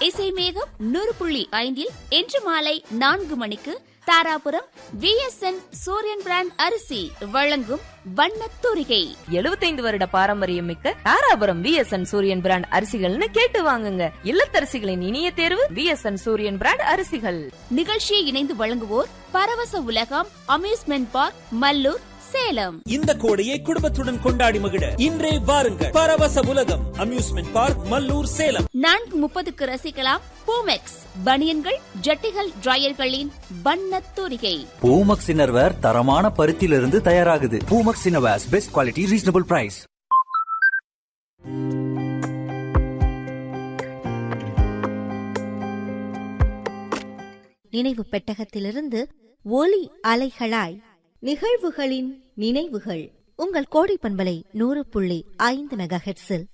இசை மேகம் நூறு புள்ளி ஐந்தில் இன்று மாலை நான்கு மணிக்கு தாராபுரம் விஎஸ்என் சூரியன் பிராண்ட் அரிசி வழங்கும் வண்ணத் தூரிகை 75 வருட பாரம்பரியம் மிக்க தாராபுரம் விஎஸ்என் சூரியன் பிராண்ட் அரிசிகள்னு கேட்டு வாங்குங்க இல்லத்தரசிகளின் இனிய தேர்வு விஎஸ்என் சூரியன் பிராண்ட் அரிசிகள் நிகழ்ச்சியை இணைந்து வழங்குவோர் பரவச உலகம் அம்யூஸ்மெண்ட் பார்க் மல்லூர் சேலம் இந்த கோடையை குடும்பத்துடன் கொண்டாடி மகிழ இன்றே வாருங்கள் பரவச உலகம் அம்யூஸ்மெண்ட் பார்க் மல்லூர் சேலம் நான்கு முப்பதுக்கு ரசிக்கலாம் பூமெக்ஸ் பனியன்கள் ஜட்டிகள் டிரையர்களின் வண்ணத் தூரிகை பூமக்ஸ் இன்னர்வேர் தரமான பருத்தியிலிருந்து தயாராகுது Poomex innerwears best quality reasonable price நினைவு பெட்டகத்திலிருந்து ஒலி அலைகளாய் நிகழ்வுகளின் நினைவுகள் உங்கள் கோடை பண்பலை நூறு புள்ளி ஐந்து மெகாஹெட்ஸில்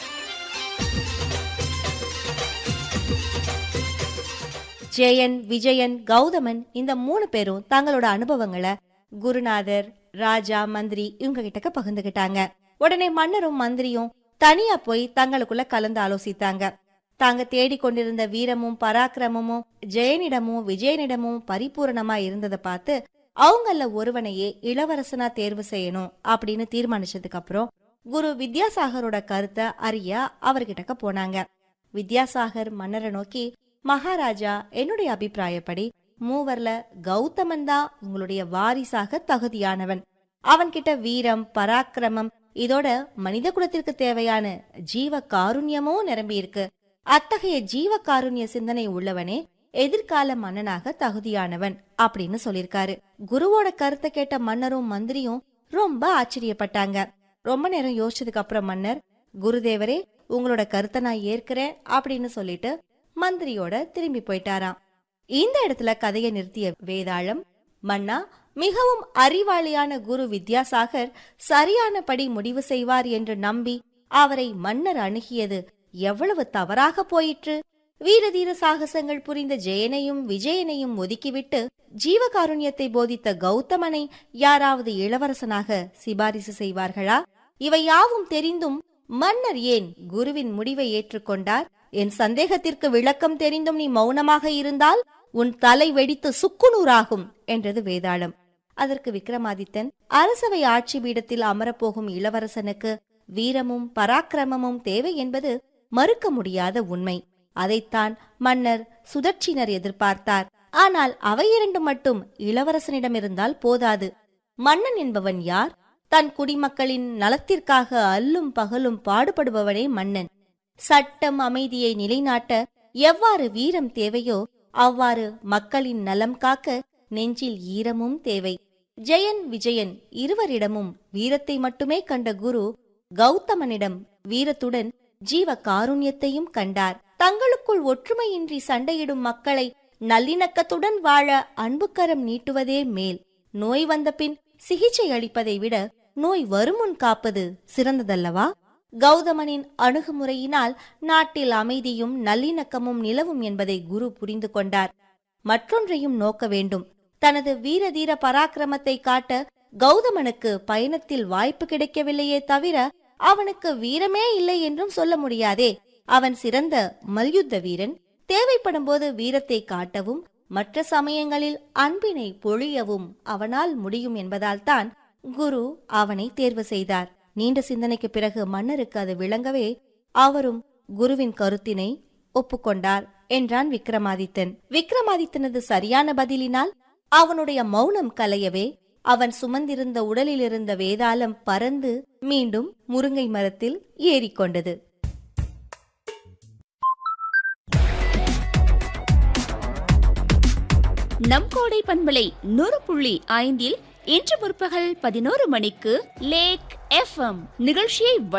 ஜெயன் விஜயன் கௌதமன் இந்த மூணு பேரும் தங்களோட அனுபவங்களை குருநாதர் ராஜா மந்திரி இவங்க கிட்டக்க பகிர்ந்துகிட்டாங்க உடனே மன்னரும் மந்திரியும் தனியா போய் தங்களுக்குள்ள கலந்து ஆலோசித்தாங்க தாங்க தேடிக்கொண்டிருந்த வீரமும் பராக்கிரமமும் ஜெயனிடமும் விஜயனிடமும் பரிபூரணமா இருந்ததை பார்த்து அவங்கள ஒருவனையே இளவரசனா தேர்வு செய்யணும் அப்படின்னு தீர்மானிச்சதுக்கு அப்புறம் குரு வித்யாசாகரோட கருத்தை அறிய அவர்கிட்டக்க போனாங்க வித்யாசாகர் மன்னரை நோக்கி மகாராஜா என்னுடைய அபிப்பிராயப்படி மூவர்ல கௌதமன் தான் உங்களுடைய வாரிசாக தகுதியானவன் அவன்கிட்ட வீரம் பராக்கிரமம் இதோட மனித குலத்திற்கு தேவையான ஜீவ காருண்யமும் நிரம்பி இருக்கு அத்தகைய ஜீவ காருண்ய சிந்தனை உள்ளவனே எதிர்கால மன்னனாக தகுதியானவன் அப்படின்னு சொல்லிருக்காரு குருவோட கருத்தை கேட்ட மன்னரும் மந்திரியும் ரொம்ப ஆச்சரியப்பட்டாங்க ரொம்ப நேரம் யோசிச்சதுக்கு அப்புறம் மன்னர் குருதேவரே உங்களோட கருத்தை நான் ஏற்கிறேன் அப்படின்னு சொல்லிட்டு மந்திரியோட திரும்பி போயிட்டாராம் இந்த இடத்துல கதையை நிறுத்திய வேதாளம் மன்னா மிகவும் அறிவாளியான குரு வித்யாசாகர் சரியானபடி முடிவு செய்வார் என்று நம்பி அவரை மன்னர் அணுகியது எவ்வளவு தவறாக போயிற்று வீரதீர சாகசங்கள் புரிந்த ஜெயனையும் விஜயனையும் ஒதுக்கிவிட்டு ஜீவகாருண்யத்தை போதித்த கௌதமனை யாராவது இளவரசனாக சிபாரிசு செய்வார்களா இவை யாவும் தெரிந்தும் மன்னர் ஏன் குருவின் முடிவை ஏற்றுக்கொண்டார் என் சந்தேகத்திற்கு விளக்கம் தெரிந்தும் நீ மௌனமாக இருந்தால் உன் தலை வெடித்து சுக்குநூறாகும் என்றது வேதாளம் அதற்கு விக்ரமாதித்தன் அரசவை ஆட்சி பீடத்தில் அமரப்போகும் இளவரசனுக்கு வீரமும் பராக்கிரமமும் தேவை என்பது மறுக்க முடியாத உண்மை அதைத்தான் மன்னர் சுதர்ச்சினர் எதிர்பார்த்தார் ஆனால் அவை இரண்டு மட்டும் இளவரசனிடம் இருந்தால் போதாது மன்னன் என்பவன் யார் தன் குடிமக்களின் நலத்திற்காக அல்லும் பகலும் பாடுபடுபவனே மன்னன் சட்டம் அமைதியை நிலைநாட்ட எவ்வாறு வீரம் தேவையோ அவ்வாறு மக்களின் நலம் காக்க நெஞ்சில் ஈரமும் தேவை ஜெயன் விஜயன் இருவரிடமும் வீரத்தை மட்டுமே கண்ட குரு கௌதமனிடம் வீரத்துடன் ஜீவ காருண்யத்தையும் கண்டார் தங்களுக்குள் ஒற்றுமையின்றி சண்டையிடும் மக்களை நல்லிணக்கத்துடன் வாழ அன்புக்கரம் நீட்டுவதே மேல் நோய் வந்தபின் சிகிச்சை அளிப்பதை விட நோய் வருமுன் காப்பது சிறந்ததல்லவா கௌதமனின் அணுகுமுறையினால் நாட்டில் அமைதியும் நல்லிணக்கமும் நிலவும் என்பதை குரு புரிந்து கொண்டார் மற்றொன்றையும் நோக்க வேண்டும் தனது வீரதீர பராக்கிரமத்தை காட்ட கௌதமனுக்கு பயணத்தில் வாய்ப்பு கிடைக்கவில்லையே தவிர அவனுக்கு வீரமே இல்லை என்றும் சொல்ல முடியாதே அவன் சிறந்த மல்யுத்த வீரன் தேவைப்படும் போது வீரத்தை காட்டவும் மற்ற சமயங்களில் அன்பினை பொழியவும் அவனால் முடியும் என்பதால் தான் குரு அவனை தேர்வு செய்தார் நீண்ட சிந்தனைக்கு பிறகு மன்னருக்கு அது விளங்கவே அவரும் குருவின் கருத்தினை ஒப்புக்கொண்டார் என்றான் விக்ரமாதித்தன் விக்ரமாதித்தனது சரியான பதிலினால் அவனுடைய மௌனம் கலையவே அவன் சுமந்திருந்த உடலிலிருந்த வேதாளம் பறந்து மீண்டும் முருங்கை மரத்தில் ஏறிக்கொண்டது நம் கோடை பண்பலை நூறு புள்ளி ஐந்தில் இன்று முற்பகல் பதினோரு மணிக்கு லேக் எஃப்எம் நிகழ்ச்சியை